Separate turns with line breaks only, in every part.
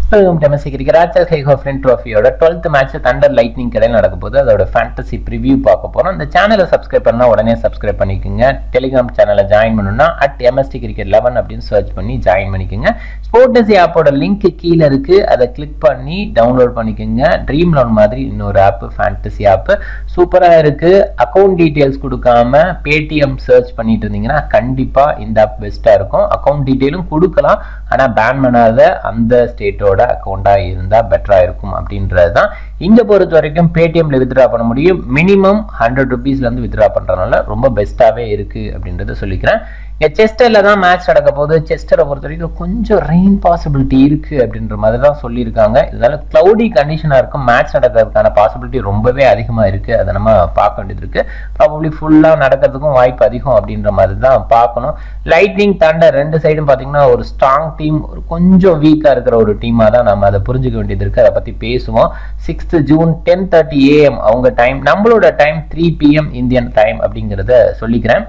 welcome டெமசி cricket ராஜா ஹேகோ ஃப்ரெண்ட் ட்ரோஃபியோட டுவெல்த் மேட்ச் தண்டர் லைட்னிங் கடையில் நடக்க போகுது அதோட ஃபேண்டசி ப்ரிவியூ பார்க்க போறோம் இந்த சேனலை சப்ஸ்கிரைப் பண்ணா உடனே சப்ஸ்கிரைப் பண்ணிக்கோங்க டெலிகிராம் சேனலை ஜாயின் பண்ணணும்னா அட் எம்எஸ்டி கிரிக்கெட் லெவன் அப்படின்னு சர்ச் பண்ணி ஜாயின் பண்ணிக்கோங்க ஸ்போர்டசி ஆப்போட லிங்க் கீழே இருக்கு அதை கிளிக் பண்ணி டவுன்லோட் பண்ணிக்கோங்க ட்ரீம் லோன் மாதிரி இன்னொரு ஆப் ஃபேண்டசி ஆப் சூப்பரா இருக்கு அக்கௌண்ட் டீடைல்ஸ் கொடுக்காம பேடிஎம் சர்ச் பண்ணிட்டு இருந்தீங்கன்னா கண்டிப்பா இந்த ஆப் பெஸ்டா இருக்கும் அக்கௌண்ட் டீடைலும் கொடுக்கலாம் ஆனா பேன் பண்ணாத அந்த ஸ்டேட்டோட அக்கௌண்டா இருந்தா பெட்டரா இருக்கும் அப்படின்றது தான் இங்க பொறுத்த வரைக்கும் பேடிஎம்ல வித்ரா பண்ண முடியும் மினிமம் ஹண்ட்ரட் ருபீஸ்ல இருந்து வித்ரா பண்றதுனால ரொம்ப பெஸ்ட்டாவே இருக்கு அப்படின்றத சொல்லிக்கிறேன் இங்க செஸ்டர்ல தான் மேட்ச் நடக்க போகுது செஸ்டரை பொறுத்த வரைக்கும் கொஞ்சம் ரெயின் பாசிபிலிட்டி இருக்கு அப்படின்ற மாதிரி தான் சொல்லியிருக்காங்க இதனால கிளவுடி கண்டிஷனா இருக்கும் மேட்ச் நடக்கிறதுக்கான பாசிபிலிட்டி ரொம்பவே அதிகமா இருக்கு அதை நம்ம பார்க்க வேண்டியது இருக்கு ப்ராபப்ளி ஃபுல்லா நடக்கிறதுக்கும் வாய்ப்பு அதிகம் அப்படின்ற மாதிரி தான் பார்க்கணும் லைட்னிங் தண்டர் ரெண்டு சைடும் பாத்தீங்கன்னா ஒரு ஸ்ட்ராங் டீம் ஒரு கொஞ்சம் வீக்கா இருக்கிற ஒரு டீமா தான் நம்ம அதை புரிஞ்சுக்க வேண்டியது இருக்கு அதை பத்தி பேசுவோம் sixth June ten thirty AM அவங்க டைம் நம்மளோட time three PM Indian time அப்படிங்கிறத சொல்லிக்கிறேன்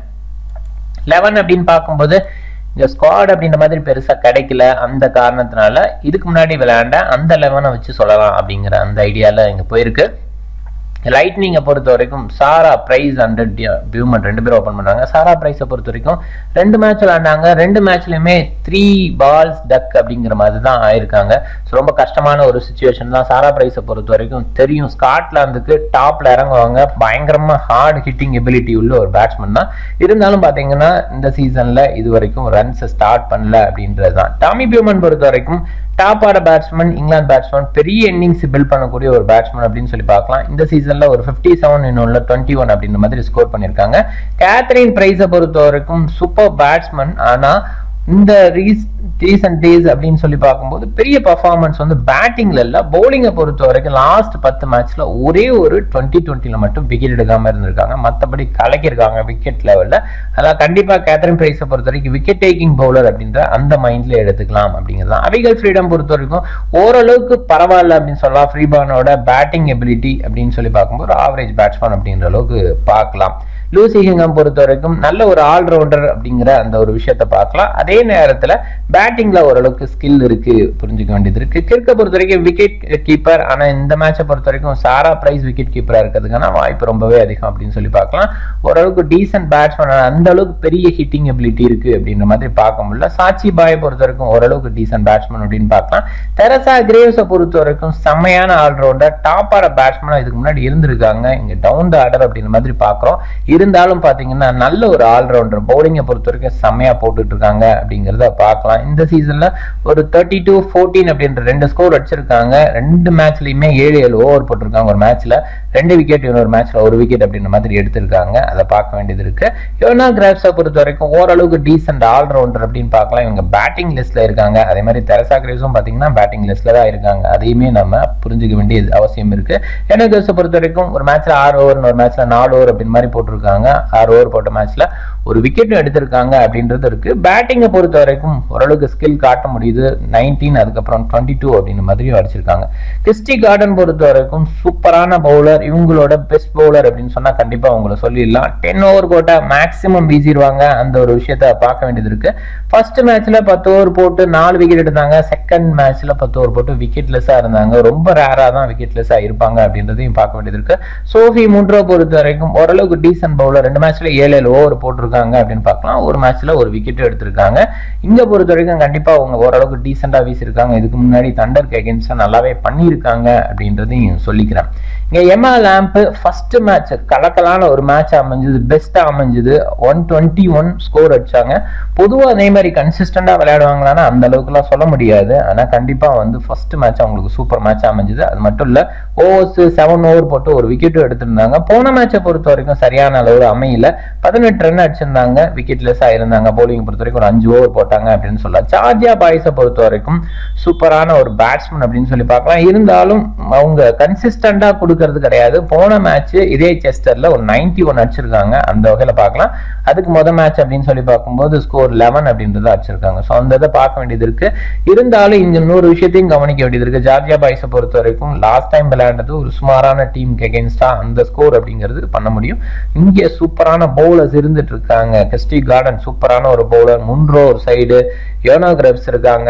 லெவன் அப்படின்னு பார்க்கும்போது இந்த ஸ்குவாட் அப்படின்ற மாதிரி பெருசா கிடைக்கல அந்த காரணத்தினால இதுக்கு முன்னாடி விளையாண்ட அந்த லெவனை வச்சு சொல்லலாம் அப்படிங்கிற அந்த ஐடியால இங்க போயிருக்கு லைட்னிங்கை பொறுத்த வரைக்கும் சாரா பிரைஸ் ஹண்ட்ரட் பியூமன் ரெண்டு பேரும் ஓப்பன் பண்றாங்க சாரா பிரைஸை பொறுத்த வரைக்கும் ரெண்டு மேட்ச் விளையாண்டாங்க ரெண்டு மேட்ச்லயுமே த்ரீ பால்ஸ் டக் அப்படிங்கிற மாதிரி தான் ஆயிருக்காங்க ஸோ ரொம்ப கஷ்டமான ஒரு சுச்சுவேஷன் தான் சாரா பிரைஸை பொறுத்த வரைக்கும் தெரியும் ஸ்காட்லாந்துக்கு டாப்ல இறங்குவாங்க பயங்கரமா ஹார்ட் ஹிட்டிங் எபிலிட்டி உள்ள ஒரு பேட்ஸ்மேன் தான் இருந்தாலும் பாத்தீங்கன்னா இந்த சீசன்ல இது வரைக்கும் ரன்ஸ் ஸ்டார்ட் பண்ணல அப்படின்றது தான் டாமி பியூமன் பொறுத்த வரைக்கும் டாப் ஆட பேட்ஸ்மேன் இங்கிலாந்து பேட்ஸ்மேன் பெரிய இன்னிங்ஸ் பில்ட் பண்ணக்கூடிய ஒரு பேட்ஸ்மேன் அப்படின்னு சொல்லி பார்க்கலாம் இந்த சீசன்ல ஒரு ஃபிஃப்டி செவன் இன்னொன்று டுவெண்ட்டி ஒன் அப்படின்ற மாதிரி ஸ்கோர் பண்ணியிருக்காங்க கேத்ரின் பிரைஸை பொறுத்த வரைக்கும் சூப்பர் பேட்ஸ்மேன் ஆனா இந்த ரீஸ் ரீசன்ட் டேஸ் அப்படின்னு சொல்லி பார்க்கும்போது பெரிய பர்ஃபார்மன்ஸ் வந்து பேட்டிங்ல இல்ல பவுலிங்கை பொறுத்த வரைக்கும் லாஸ்ட் பத்து மேட்ச்ல ஒரே ஒரு டுவெண்ட்டி டுவெண்ட்டில மட்டும் விக்கெட் எடுக்காம இருந்திருக்காங்க மற்றபடி கலக்கியிருக்காங்க விக்கெட் லெவல்ல அதான் கண்டிப்பா கேத்ரின் பிரைஸை பொறுத்த வரைக்கும் விக்கெட் டேக்கிங் பவுலர் அப்படின்ற அந்த மைண்ட்ல எடுத்துக்கலாம் அப்படிங்கிறது தான் அவிகல் ஃப்ரீடம் பொறுத்த வரைக்கும் ஓரளவுக்கு பரவாயில்ல அப்படின்னு சொல்லலாம் ஃப்ரீபானோட பேட்டிங் எபிலிட்டி அப்படின்னு சொல்லி பார்க்கும்போது ஆவரேஜ் பேட்ஸ்மேன் அப்படிங்கிற அளவுக்கு பார்க்கலாம் லூசி ஹிங்கம் பொறுத்த வரைக்கும் நல்ல ஒரு ஆல்ரவுண்டர் அப்படிங்கிற அந்த ஒரு விஷயத்த பார்க்கலாம் அதே நேரத்துல பேட்டிங்ல ஓரளவுக்கு ஸ்கில் இருக்கு புரிஞ்சுக்க வேண்டியது இருக்கு கிற்க பொறுத்த வரைக்கும் விக்கெட் கீப்பர் ஆனா இந்த மேட்சை பொறுத்த வரைக்கும் சாரா பிரைஸ் விக்கெட் கீப்பரா இருக்கிறதுக்கான வாய்ப்பு ரொம்பவே அதிகம் அப்படின்னு சொல்லி பார்க்கலாம் ஓரளவுக்கு டீசென்ட் பேட்ஸ்மேன் அந்த அளவுக்கு பெரிய ஹிட்டிங் எபிலிட்டி இருக்கு அப்படின்ற மாதிரி பார்க்க முடியல சாட்சி பாயை பொறுத்த வரைக்கும் ஓரளவுக்கு டீசென்ட் பேட்ஸ்மேன் அப்படின்னு பார்க்கலாம் தெரசா கிரேவ்ஸை பொறுத்த வரைக்கும் செம்மையான ஆல்ரவுண்டர் டாப் ஆட பேட்ஸ்மேனா இதுக்கு முன்னாடி இருந்திருக்காங்க இங்க டவுன் த ஆர்டர் அப்படின்ற மாதிரி பாக்குறோம் இருந்தாலும் பாத்தீங்கன்னா நல்ல ஒரு ஆல்ரவுண்டர் பவுலிங்கை பொறுத்த வரைக்கும் செம்மையா போட்டுட்டு இருக்காங்க அப்படிங்கிறத பார்க்கலாம் இந்த சீசன்ல ஒரு தேர்ட்டி டூ ஃபோர்டீன் அப்படின்ற ரெண்டு ஸ்கோர் அடிச்சிருக்காங்க ரெண்டு மேட்ச்லயுமே ஏழு ஏழு ஓவர் போட்டிருக்காங்க ஒரு மேட்ச்ல ரெண்டு விக்கெட் இன்னொரு மேட்ச்ல ஒரு விக்கெட் அப்படின்ற மாதிரி எடுத்திருக்காங்க அதை பார்க்க வேண்டியது இருக்கு யோனா கிராப்ஸை பொறுத்த வரைக்கும் ஓரளவுக்கு டீசென்ட் ஆல்ரவுண்டர் அப்படின்னு பார்க்கலாம் இவங்க பேட்டிங் லிஸ்ட்ல இருக்காங்க அதே மாதிரி தெரசா கிரேஸும் பாத்தீங்கன்னா பேட்டிங் லிஸ்ட்ல தான் இருக்காங்க அதையுமே நம்ம புரிஞ்சுக்க வேண்டிய அவசியம் இருக்கு யோனா கிராப்ஸை பொறுத்த வரைக்கும் ஒரு மேட்ச்ல ஆறு ஓவர் ஒரு மேட்ச்ல நாலு ஓவர் அப்படின்னு மாதிரி போட்டிருக்காங்க ஆறு ஓவர் போட்ட மேட்ச்ல ஒரு விக்கெட்டும் எடுத்திருக்காங்க அப்படின்றது இருக்கு பேட்டிங்கை பொறுத்த வரைக்கும் ஓரளவுக்கு ஸ்கில் காட்ட முடியுது நைன்டீன் அதுக்கப்புறம் டுவெண்ட்டி டூ அப்படின்ற மாதிரியும் அடிச்சிருக்காங்க கிறிஸ்டி கார்டன் பொறுத்த வரைக்கும் சூப்பரான பவுலர் இவங்களோட பெஸ்ட் பவுலர் அப்படின்னு சொன்னா கண்டிப்பா உங்களை சொல்லிடலாம் டென் ஓவர் கோட்டா மேக்சிமம் வீசிடுவாங்க அந்த ஒரு விஷயத்த பார்க்க வேண்டியது இருக்கு ஃபர்ஸ்ட் மேட்ச்ல பத்து ஓவர் போட்டு நாலு விக்கெட் எடுத்தாங்க செகண்ட் மேட்ச்ல பத்து ஓவர் போட்டு விக்கெட்லெஸ்ஸா இருந்தாங்க ரொம்ப ரேரா தான் விக்கெட்லெஸ்ஸா இருப்பாங்க அப்படின்றதையும் பார்க்க வேண்டியது இருக்கு சோஃபி முன்ரோ பொறுத்த வரைக்கும் ஓரளவுக்கு டீசன்ட் பவுலர் ரெண்டு மேட்ச்ல ஏழு ஏழு ஓவர் போட்டிருக்காங்க அப்படின்னு பார்க்கலாம் ஒரு மேட்ச்ல ஒரு விக்கெட் எடுத்திருக்காங்க இங்க பொறுத்த வரைக்கும் கண்டிப்பா அவங்க ஓரளவுக்கு டீசெண்டா வீசிருக்காங்க இதுக்கு முன்னாடி தண்டர் அகேன்ஸ்டா நல்லாவே பண்ணியிருக்காங்க அப்படின்றதையும் சொல்லிக்கிறேன் இங்க எம்ஆ லேம்ப் ஃபர்ஸ்ட் மேட்ச் கலக்கலான ஒரு மேட்ச் அமைஞ்சது பெஸ்டா அமைஞ்சது ஒன் டுவெண்ட்டி ஒன் ஸ்கோர் அடிச்சாங்க பொதுவா அதே மாதிரி கன்சிஸ்டண்டா விளையாடுவாங்களான்னா அந்த அளவுக்குலாம் சொல்ல முடியாது ஆனா கண்டிப்பா வந்து ஃபர்ஸ்ட் மேட்ச் அவங்களுக்கு சூப்பர் மேட்ச் அமைஞ்சது அது மட்டும் இல்ல ஓவர்ஸ் செவன் ஓவர் போட்டு ஒரு விக்கெட்டும் எடுத்திருந்தாங்க போன மேட்சை பொறுத்த வரைக்கும் சரியான அளவு அமையல பதினெட்டு ரன் அடிச்சிருந்தாங்க விக்கெட்லெஸ்ஸா இருந்தாங்க பவுலிங் பொறுத்த வரைக்கும் ஒரு அஞ்சு ஓவர் போட்டாங்க அப்படின்னு சொல்லலாம் சார்ஜியா பாய்ஸை பொறுத்த வரைக்கும் சூப்பரான ஒரு பேட்ஸ்மேன் அப்படின்னு சொல்லி பார்க்கலாம் இருந்தாலும் அவங்க கன்சிஸ்டண்டா கொடுக்கறது கிடையாது போன மேட்ச் இதே செஸ்டர்ல ஒரு நைன்டி ஒன் அடிச்சிருக்காங்க அந்த வகையில பார்க்கலாம் அதுக்கு முத மேட்ச் அப்படின்னு சொல்லி பார்க்கும்போது ஸ்கோர் லெவன் அப்படின்றத அடிச்சிருக்காங்க ஸோ அந்த இதை பார்க்க வேண்டியது இருக்கு இருந்தாலும் இங்க இன்னொரு விஷயத்தையும் கவனிக்க வேண்டியது இருக்கு ஜார்ஜியா பாய்ஸை பொறுத்த வரைக்கும் லாஸ்ட் டைம் விளையாண்டது ஒரு சுமாரான டீமுக்கு எகென்ஸ்டா அந்த ஸ்கோர் அப்படிங்கிறது பண்ண முடியும் இங்கே சூப்பரான பவுலர்ஸ் இருந்துட்டு இருக்காங்க கிறிஸ்டி கார்டன் சூப்பரான ஒரு பவுலர் முன்ரோ ஒரு சைடு யோனோ கிரப்ஸ் இருக்காங்க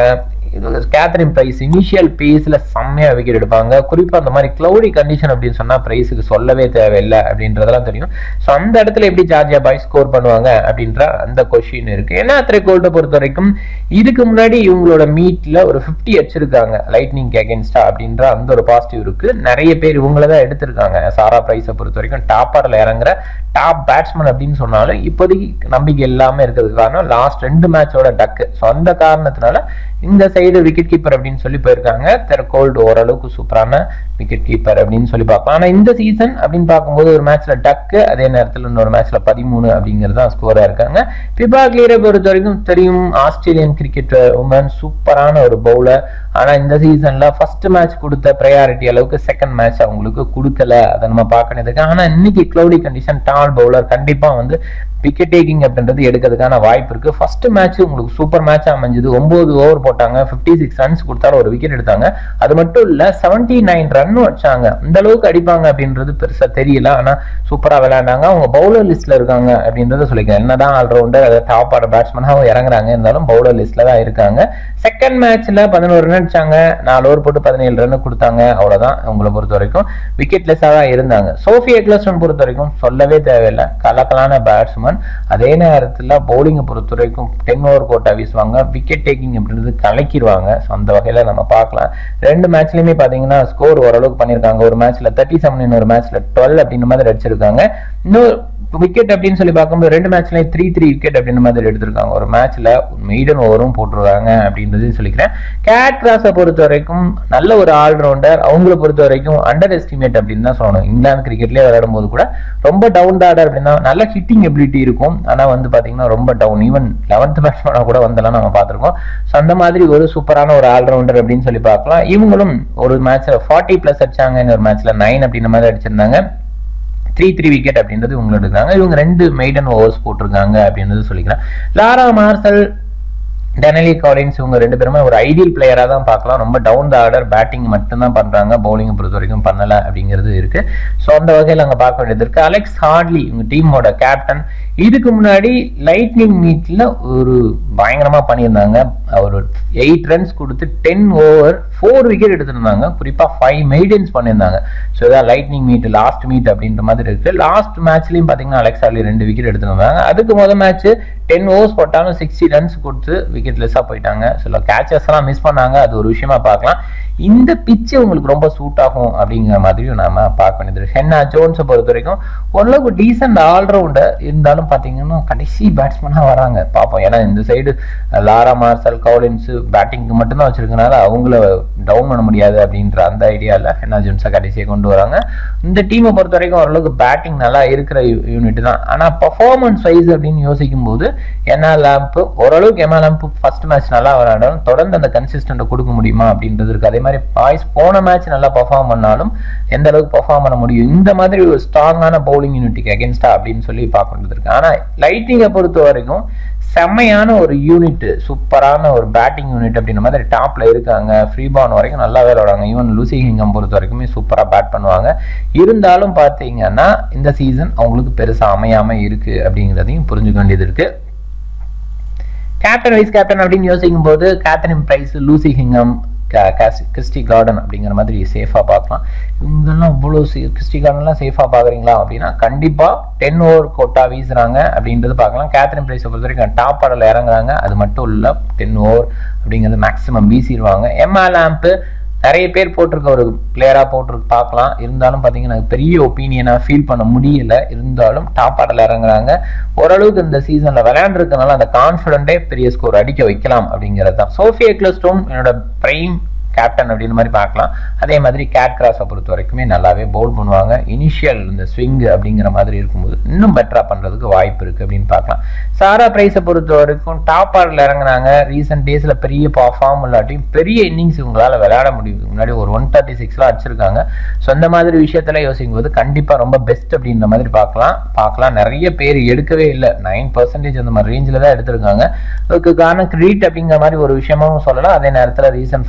இது கேத்ரின் பிரைஸ் இனிஷியல் பேஸ்ல செம்மையா விக்கெட் எடுப்பாங்க குறிப்பா அந்த மாதிரி கிளவுடி கண்டிஷன் அப்படின்னு சொன்னா பிரைஸுக்கு சொல்லவே தேவையில்லை அப்படின்றதெல்லாம் தெரியும் ஸோ அந்த இடத்துல எப்படி ஜார்ஜியா பாய் ஸ்கோர் பண்ணுவாங்க அப்படின்ற அந்த கொஸ்டின் இருக்கு ஏன்னா கோல்ட்டை பொறுத்த வரைக்கும் இதுக்கு முன்னாடி இவங்களோட மீட்ல ஒரு ஃபிஃப்டி அடிச்சிருக்காங்க லைட்னிங் அகேன்ஸ்டா அப்படின்ற அந்த ஒரு பாசிட்டிவ் இருக்கு நிறைய பேர் இவங்கள தான் எடுத்திருக்காங்க சாரா பிரைஸை பொறுத்த வரைக்கும் டாப்பர்ல இறங்குற டாப் பேட்ஸ்மேன் அப்படின்னு சொன்னாலும் இப்போதைக்கு நம்பிக்கை இல்லாம இருக்கிறதுக்கு காரணம் லாஸ்ட் ரெண்டு மேட்சோட டக்கு ஸோ அந்த காரணத்தினால இந்த சைடு விக்கெட் கீப்பர் அப்படின்னு சொல்லி போயிருக்காங்க தெரகோல்டு ஓரளவுக்கு சூப்பரான விக்கெட் கீப்பர் அப்படின்னு சொல்லி பார்க்கலாம் ஆனா இந்த சீசன் அப்படின்னு பார்க்கும்போது ஒரு மேட்ச்ல டக்கு அதே நேரத்தில் இன்னொரு மேட்ச்ல பதிமூணு அப்படிங்கிறது தான் ஸ்கோரா இருக்காங்க பிபா கிளீரை பொறுத்த வரைக்கும் தெரியும் ஆஸ்திரேலியன் கிரிக்கெட் உமன் சூப்பரான ஒரு பவுலர் ஆனா இந்த சீசன்ல ஃபர்ஸ்ட் மேட்ச் கொடுத்த ப்ரையாரிட்டி அளவுக்கு செகண்ட் மேட்ச் அவங்களுக்கு கொடுக்கல அதை நம்ம பார்க்கறதுக்கு ஆனா இன்னைக்கு க்ளவுடி கண்டிஷன் டால் பவுலர் கண்டிப்பா வந்து விக்கெட் டேக்கிங் அப்படின்றது எடுக்கிறதுக்கான வாய்ப்பு இருக்கு ஃபர்ஸ்ட் மேட்ச் உங்களுக்கு சூப்பர் மேட்ச் அமைஞ்சது ஒன்பது ஓவர் போட்டாங்க ஃபிஃப்டி சிக்ஸ் ரன்ஸ் கொடுத்தாரு ஒரு விக்கெட் எடுத்தாங்க அது மட்டும் இல்ல செவன்டி நைன் ரன் வச்சாங்க இந்த அளவுக்கு அடிப்பாங்க அப்படின்றது பெருசா தெரியல ஆனா சூப்பரா விளையாண்டாங்க அவங்க பவுலர் லிஸ்ட்ல இருக்காங்க அப்படின்றத சொல்லிக்கிறேன் என்னதான் ஆல்ரவுண்டர் அதை டாப் ஆட பேட்ஸ்மேனாக இறங்குறாங்க இருந்தாலும் பவுலர் லிஸ்ட்ல தான் இருக்காங்க செகண்ட் மேட்ச்ல பதினோரு ரன் அடிச்சாங்க நாலு ஓவர் போட்டு பதினேழு ரன் கொடுத்தாங்க அவ்வளவுதான் உங்களை பொறுத்த வரைக்கும் விக்கெட் லெஸ்ஸாக தான் இருந்தாங்க சோஃபி எக்லஸ்டன் பொறுத்த வரைக்கும் சொல்லவே தேவையில்லை கலக்கலான பேட்ஸ்மேன் அதே நேரத்தில் பவுலிங்கை பொறுத்த வரைக்கும் டென் ஓவர் கோட்டா வீசுவாங்க விக்கெட் டேக்கிங் அப்படின்றது கலக்கிடுவாங்க ஸோ அந்த வகையில் நம்ம பார்க்கலாம் ரெண்டு மேட்ச்லையுமே பார்த்தீங்கன்னா ஸ்கோர் ஓரளவுக்கு பண்ணியிருக்காங்க ஒரு மேட்ச்ல தேர்ட்டி செவன் ஒரு மேட்ச்ல டுவெல் அப்படின்ற மாதிரி அடிச்சிருக்காங்க இன்னும் விக்கெட் அப்படின்னு சொல்லி பார்க்கும்போது ரெண்டு மேட்ச்ல த்ரீ த்ரீ விக்கெட் அப்படின்ற மாதிரி எடுத்திருக்காங்க ஒரு மேட்ச்ல மெய்டன் ஓவரும் போட்டிருக்காங்க அப்படின்றது சொல்லிக்கிறேன் கேட் கிராஸை பொறுத்த வரைக்கும் நல்ல ஒரு ஆல்ரவுண்டர் அவங்கள பொறுத்த வரைக்கும் அண்டர் எஸ்டிமேட் அப்படின்னு தான் சொல்லணும் இங்கிலாந்து கிரிக்கெட்லேயே விளையாடும் போது கூட ரொம்ப டவுன் ஆர்டர் அப்படின்னா நல்ல ஹிட்டிங் எபிலிட்டி இருக்கும் ஆனா வந்து பாத்தீங்கன்னா ரொம்ப டவுன் ஈவன் லெவன்த் பேட்ஸ்மேனா கூட வந்தெல்லாம் நம்ம பார்த்திருக்கோம் ஸோ அந்த மாதிரி ஒரு சூப்பரான ஒரு ஆல்ரவுண்டர் அப்படின்னு சொல்லி பார்க்கலாம் இவங்களும் ஒரு மேட்ச்ல ஃபார்ட்டி பிளஸ் அடிச்சாங்க ஒரு மேட்ச்ல நைன் அப்படின்ற மாதிரி அடிச்சிருந்தாங்க த்ரீ த்ரீ விக்கெட் அப்படின்றது இவங்க எடுக்கிறாங்க இவங்க ரெண்டு மெய்டன் ஓவர்ஸ் போட்டிருக்காங்க அப்படின்றது சொல்லிக்கலாம் லாரா மார்சல் டெனலி காலின்ஸ் இவங்க ரெண்டு பேருமே ஒரு ஐடியல் பிளேயரா தான் பார்க்கலாம் ரொம்ப டவுன் த ஆர்டர் பேட்டிங் மட்டும்தான் பண்றாங்க பவுலிங் பொறுத்த வரைக்கும் பண்ணல அப்படிங்கிறது இருக்கு ஸோ அந்த வகையில் அங்கே பார்க்க வேண்டியது இருக்கு அலெக்ஸ் ஹார்ட்லி இவங்க டீமோட கேப்டன் இதுக்கு முன்னாடி லைட்னிங் மீட்ல ஒரு பயங்கரமா பண்ணியிருந்தாங்க ஒரு எயிட் ரன்ஸ் கொடுத்து டென் ஓவர் ஃபோர் விக்கெட் எடுத்திருந்தாங்க குறிப்பா ஃபைவ் மெய்டன்ஸ் பண்ணியிருந்தாங்க ஸோ இதான் லைட்னிங் மீட் லாஸ்ட் மீட் அப்படின்ற மாதிரி இருக்கு லாஸ்ட் மேட்ச்லயும் பாத்தீங்கன்னா அலெக்ஸ் ஹார்ட்லி ரெண்டு விக்கெட் எடுத்திருந்தாங்க அதுக்கு முதல் மேட்ச் டென் ஓவர்ஸ் போட்டாலும் சிக்ஸ்டி ரன்ஸ் கொடுத்து விக்கெட் லெஸ்ஸாக போயிட்டாங்க சில கேச்சஸ் எல்லாம் மிஸ் பண்ணாங்க அது ஒரு விஷயமா பார்க்கலாம் இந்த பிச்சு உங்களுக்கு ரொம்ப சூட் ஆகும் அப்படிங்கிற மாதிரியும் நாம பார்க்க வேண்டியது ஹென்னா ஜோன்ஸை பொறுத்த வரைக்கும் ஓரளவுக்கு டீசென்ட் ஆல்ரவுண்டர் இருந்தாலும் பார்த்தீங்கன்னா கடைசி பேட்ஸ்மேனாக வராங்க பார்ப்போம் ஏன்னா இந்த சைடு லாரா மார்சல் கவுலின்ஸ் பேட்டிங்க்கு மட்டும்தான் வச்சிருக்கனால அவங்கள டவுன் பண்ண முடியாது அப்படின்ற அந்த ஐடியாவில் ஹென்னா ஜோன்ஸை கடைசியை கொண்டு வராங்க இந்த டீமை பொறுத்த வரைக்கும் ஓரளவுக்கு பேட்டிங் நல்லா இருக்கிற யூனிட் தான் ஆனால் பர்ஃபார்மன்ஸ் வைஸ் அப்படின்னு யோசிக்கும் போது என்னா லேம்ப் ஓரளவுக்கு எம்ஆ லேம்ப் ஃபர்ஸ்ட் மேட்ச் நல்லா விளையாடாலும் தொடர்ந்து அந்த கன்சிஸ்டன்ட்டை கொடுக்க முடியுமா அப்படின்றது இருக்கு அதே மாதிரி பாய்ஸ் போன மேட்ச் நல்லா பர்ஃபார்ம் பண்ணாலும் எந்த அளவுக்கு பர்ஃபார்ம் பண்ண முடியும் இந்த மாதிரி ஒரு ஸ்ட்ராங்கான பவுலிங் யூனிட்டுக்கு அகேன்ஸ்டா அப்படின்னு சொல்லி பார்க்க வேண்டியது இருக்கு ஆனா லைட்டிங்கை பொறுத்த வரைக்கும் செம்மையான ஒரு யூனிட் சூப்பரான ஒரு பேட்டிங் யூனிட் அப்படின்ற மாதிரி டாப்ல இருக்காங்க ஃப்ரீ பான் வரைக்கும் நல்லா விளையாடுவாங்க ஈவன் லூசி ஹிங்கம் பொறுத்த வரைக்குமே சூப்பரா பேட் பண்ணுவாங்க இருந்தாலும் பார்த்தீங்கன்னா இந்த சீசன் அவங்களுக்கு பெருசா அமையாம இருக்கு அப்படிங்கிறதையும் புரிஞ்சுக்க வேண்டியது இருக்கு கேப்டன் வைஸ் கேப்டன் அப்படின்னு யோசிக்கும் போது கேத்தரின் பிரைஸ் லூசி ஹிங்கம் கிறிஸ்டி கார்டன் அப்படிங்கிற மாதிரி சேஃபாக பார்க்கலாம் இவங்கெல்லாம் இவ்வளோ கிறிஸ்டி கார்டன்லாம் சேஃபாக பார்க்குறீங்களா அப்படின்னா கண்டிப்பாக டென் ஓவர் கோட்டா வீசுறாங்க அப்படின்றது பார்க்கலாம் கேத்ரின் பிரைஸை பொறுத்த வரைக்கும் டாப் ஆர்டரில் இறங்குறாங்க அது மட்டும் இல்லை டென் ஓவர் அப்படிங்கிறது மேக்ஸிமம் வீசிடுவாங்க எம்ஆ லேம்ப்பு நிறைய பேர் போட்டிருக்க ஒரு பிளேயரா போட்டிருக்கு பார்க்கலாம் இருந்தாலும் பார்த்தீங்கன்னா பெரிய ஒப்பீனியனா ஃபீல் பண்ண முடியல இருந்தாலும் டாப் ஆர்டர்ல இறங்குறாங்க ஓரளவுக்கு இந்த சீசன்ல விளையாண்டுருக்கனால அந்த கான்ஃபிடென்ட்டே பெரிய ஸ்கோர் அடிக்க வைக்கலாம் அப்படிங்கிறது தான் சோஃபியா கிளஸ்டோன் என்னோட பிரைம் கேப்டன் அப்படின்னு மாதிரி பார்க்கலாம் அதே மாதிரி கேட் கிராஸை பொறுத்த வரைக்குமே நல்லாவே பவுல் பண்ணுவாங்க இனிஷியல் இந்த ஸ்விங் அப்படிங்கிற மாதிரி இருக்கும்போது இன்னும் பெட்டரா பண்றதுக்கு வாய்ப்பு இருக்கு அப்படின்னு பார்க்கலாம் சாரா பிரைஸை பொறுத்த வரைக்கும் டாப் ஆர்டர்ல இறங்குனாங்க ரீசெண்ட் டேஸ்ல பெரிய பர்ஃபார்ம் இல்லாட்டியும் பெரிய இன்னிங்ஸ் உங்களால விளையாட முடியும் முன்னாடி ஒரு ஒன் தேர்ட்டி சிக்ஸ்லாம் அடிச்சிருக்காங்க ஸோ அந்த மாதிரி விஷயத்துல யோசிக்கும் போது கண்டிப்பா ரொம்ப பெஸ்ட் அப்படின்ற மாதிரி பார்க்கலாம் பார்க்கலாம் நிறைய பேர் எடுக்கவே இல்லை நைன் பர்சன்டேஜ் அந்த மாதிரி ரேஞ்சில் தான் எடுத்திருக்காங்க அதுக்கு காரணம் கிரெடிட் அப்படிங்கிற மாதிரி ஒரு விஷயமும் சொல்லலாம் அதே நேரத்தில் ரீசன்ட் ஃபார்ம் அவங்களோட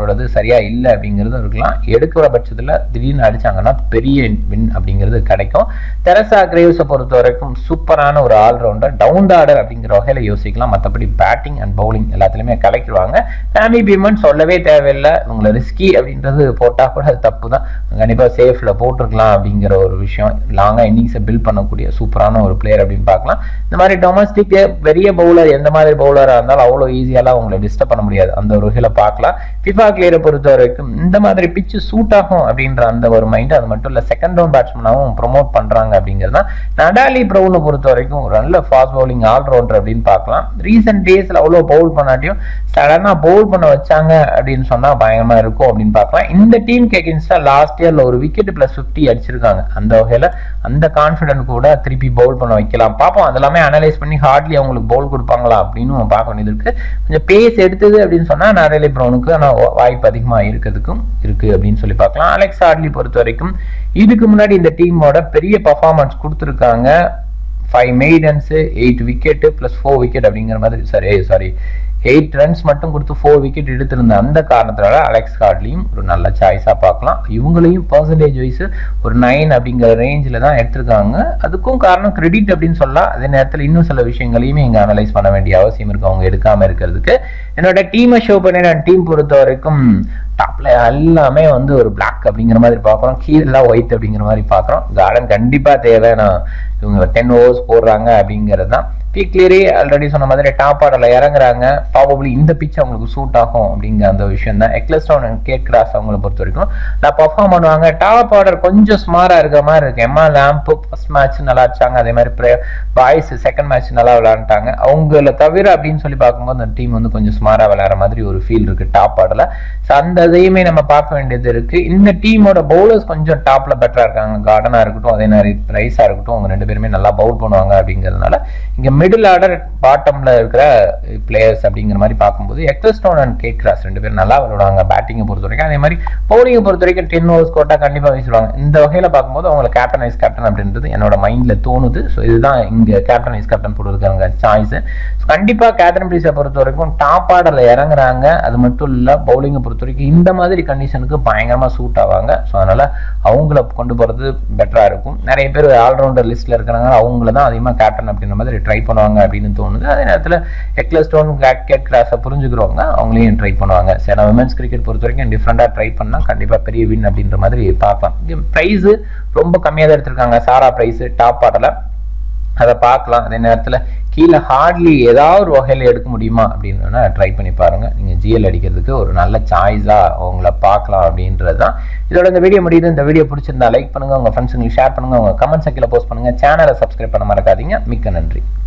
அவரோடது சரியா இல்லை அப்படிங்கிறது இருக்கலாம் எடுக்கிற பட்சத்தில் திடீர்னு அடிச்சாங்கன்னா பெரிய வின் அப்படிங்கிறது கிடைக்கும் தெரசா கிரேவ்ஸை பொறுத்த வரைக்கும் சூப்பரான ஒரு ஆல்ரவுண்டர் டவுன் ஆர்டர் அப்படிங்கிற வகையில் யோசிக்கலாம் மற்றபடி பேட்டிங் அண்ட் பவுலிங் எல்லாத்துலேயுமே கலைக்கிடுவாங்க ஃபேமி பீமன் சொல்லவே தேவையில்லை இவங்களை ரிஸ்கி அப்படின்றது போட்டால் கூட அது தப்பு தான் கண்டிப்பாக சேஃபில் போட்டிருக்கலாம் அப்படிங்கிற ஒரு விஷயம் லாங்காக இன்னிங்ஸை பில்ட் பண்ணக்கூடிய சூப்பரான ஒரு பிளேயர் அப்படின்னு பார்க்கலாம் இந்த மாதிரி டொமஸ்டிக் பெரிய பவுலர் எந்த மாதிரி பவுலராக இருந்தாலும் அவ்வளோ ஈஸியாலாம் அவங்களை டிஸ்டர்ப் பண்ண முடியாது அந்த ஒரு வகையில் பார்க்கலாம் ஃபிஃபா கிளியரை பொறுத்த வரைக்கும் இந்த மாதிரி பிச்சு சூட் ஆகும் அப்படின்ற அந்த ஒரு மைண்ட் அது மட்டும் இல்லை செகண்ட் ரவுண்ட் பேட்ஸ்மனாகவும் ப்ரொமோட் பண்ணுறாங்க அப்படிங்கிறது தான் நடாலி ப்ரௌனை பொறுத்த வரைக்கும் ஒரு நல்ல ஃபாஸ்ட் பவுலிங் ஆல்ரவுண்டர் அப்படின்னு பார்க்கலாம் ரீசெண்ட் டேஸில் அவ்வளோ பவுல் பண்ணாட்டியும் சடனாக பவுல் பண்ண வச்சாங்க அப்படின்னு சொன்னால் பயங்கரமாக இருக்கும் அப்படின்னு பார்க்கலாம் இந்த டீமுக்கு எகென்ஸ்டாக லாஸ்ட் இயரில் ஒரு விக்கெட் ப்ளஸ் ஃபிஃப்டி அடிச்சிருக்காங்க அந்த வகையில் அந்த கான்ஃபிடென்ட் கூட திருப்பி பவுல் பண்ண வைக்கலாம் பார்ப்போம் அதெல்லாமே அனலைஸ் பண்ணி ஹார்ட்லி அவங்களுக்கு பவுல் கொடுப்பாங்களா அப்படின்னு பார்க்க வேண்டியது இருக்கு கொஞ்சம் பேஸ் எடுத்தது அப்படின்னு சொன்னால் நரேலி ப்ரௌனுக்கு ஆனால் வாய்ப்பு அதிகமாக இருக்கிறதுக்கும் இருக்கு அப்படின்னு சொல்லி பார்க்கலாம் அலெக்ஸ் ஹார்ட்லி பொறுத்த வரைக்கும் இதுக்கு முன்னாடி இந்த டீமோட பெரிய பர்ஃபார்மன்ஸ் கொடுத்துருக்காங்க five maidens eight wicket plus four wicket அப்படிங்கிற மாதிரி சாரி சாரி எயிட் ரன்ஸ் மட்டும் கொடுத்து ஃபோர் விக்கெட் எடுத்திருந்த அந்த காரணத்தினால அலெக்ஸ் கார்ட்லியும் ஒரு நல்ல சாய்ஸாக பார்க்கலாம் இவங்களையும் பர்சன்டேஜ் வைஸ் ஒரு நைன் அப்படிங்கிற ரேஞ்சில் தான் எடுத்திருக்காங்க அதுக்கும் காரணம் கிரெடிட் அப்படின்னு சொல்லலாம் அதே நேரத்தில் இன்னும் சில விஷயங்களையுமே இங்கே அனலைஸ் பண்ண வேண்டிய அவசியம் இருக்கு அவங்க எடுக்காமல் இருக்கிறதுக்கு என்னோட டீமை ஷோ பண்ணி நான் டீம் பொறுத்த வரைக்கும் டாப்ல எல்லாமே வந்து ஒரு பிளாக் அப்படிங்கிற மாதிரி பார்க்குறோம் கீழெல்லாம் ஒயிட் அப்படிங்கிற மாதிரி பார்க்குறோம் கார்டன் கண்டிப்பாக தேவை நான் இவங்க டென் ஓவர்ஸ் போடுறாங்க அப்படிங்கிறது தான் பீக்லேயே ஆல்ரெடி சொன்ன மாதிரி டாப் ஆர்டரில் இறங்குறாங்க ப்ராபப்ளி இந்த பிச் அவங்களுக்கு சூட் ஆகும் அப்படிங்கிற அந்த விஷயம் தான் எக்லஸ்டோன் அண்ட் கேட் கிராஸ் அவங்கள பொறுத்த வரைக்கும் நான் பர்ஃபார்ம் பண்ணுவாங்க டாப் ஆர்டர் கொஞ்சம் ஸ்மாராக இருக்கிற மாதிரி இருக்கு எம்மா லேம்ப் ஃபர்ஸ்ட் மேட்ச் நல்லா அடிச்சாங்க அதே மாதிரி பாய்ஸ் செகண்ட் மேட்ச் நல்லா விளையாண்டாங்க அவங்கள தவிர அப்படின்னு சொல்லி பார்க்கும்போது அந்த டீம் வந்து கொஞ்சம் ஸ்மாராக விளையாடுற மாதிரி ஒரு ஃபீல் இருக்கு டாப் ஆர்டரில் ஸோ அந்த இதையுமே நம்ம பார்க்க வேண்டியது இருக்கு இந்த டீமோட பவுலர்ஸ் கொஞ்சம் டாப்ல பெட்டரா இருக்காங்க கார்டனா இருக்கட்டும் அதே மாதிரி ரைஸா இருக்கட்டும் அவங்க ரெண்டு பேருமே நல்லா பவுல் பண்ணுவாங்க அப்படிங்கிறதுனால இங்க மிடில் ஆர்டர் பாட்டம்ல இருக்கிற பிளேயர்ஸ் அப்படிங்கிற மாதிரி பார்க்கும்போது எக்ஸஸ்டோன் அண்ட் கேட் கிராஸ் ரெண்டு பேரும் நல்லா விளையாடுவாங்க பேட்டிங்கை பொறுத்த வரைக்கும் அதே மாதிரி பவுலிங்கை பொறுத்த வரைக்கும் டென் ஓவர்ஸ் கோட்டா கண்டிப்பா வீசுவாங்க இந்த வகையில பார்க்கும்போது அவங்க கேப்டன் வைஸ் கேப்டன் அப்படின்றது என்னோட மைண்ட்ல தோணுது ஸோ இதுதான் இங்க கேப்டன் வைஸ் கேப்டன் போட்டுருக்காங்க சாய்ஸ் கண்டிப்பா கேப்டன் பிளீஸை பொறுத்த வரைக்கும் டாப் ஆர்டர்ல இறங்குறாங்க அது மட்டும் இல்ல பவுலிங்கை பொறுத்த வரைக்கும் இந்த மாதிரி கண்டிஷனுக்கு பயங்கரமா சூட் ஆவாங்க ஸோ அதனால அவங்கள கொண்டு போறது பெட்டரா இருக்கும் நிறைய பேர் ஆல்ரவுண்டர் லிஸ்ட்ல இருக்கிறாங்க அவங்கள தான் அதிகமாக கேப்டன் அப்படின்ற மாதிரி ட்ரை பண்ணுவாங்க அப்படின்னு தோணுது அதே நேரத்தில் எக்லஸ்டோன் கேட் கிராஸை புரிஞ்சுக்கிறவங்க அவங்களையும் ட்ரை பண்ணுவாங்க சரி விமன்ஸ் கிரிக்கெட் பொறுத்த வரைக்கும் டிஃப்ரெண்டாக ட்ரை பண்ணால் கண்டிப்பாக பெரிய வின் அப்படின்ற மாதிரி பார்க்கலாம் இது ப்ரைஸு ரொம்ப கம்மியாக தான் எடுத்திருக்காங்க சாரா ப்ரைஸு டாப் ஆடல அதை பார்க்கலாம் அதே நேரத்தில் கீழே ஹார்ட்லி ஏதாவது ஒரு வகையில் எடுக்க முடியுமா அப்படின்னு ட்ரை பண்ணி பாருங்கள் நீங்கள் ஜிஎல் அடிக்கிறதுக்கு ஒரு நல்ல சாய்ஸாக அவங்கள பார்க்கலாம் அப்படின்றது தான் இதோட இந்த வீடியோ முடியுது இந்த வீடியோ பிடிச்சிருந்தா லைக் பண்ணுங்கள் உங்கள் ஃப்ரெண்ட்ஸுங்களுக்கு ஷேர் பண்ணுங்கள் உங்கள் கமெண்ட் செக்கில் போஸ்ட் பண்ணுங்கள் சேனலை சப்ஸ்கிரைப் பண்ண மறக்காதீங்க மிக்க நன்றி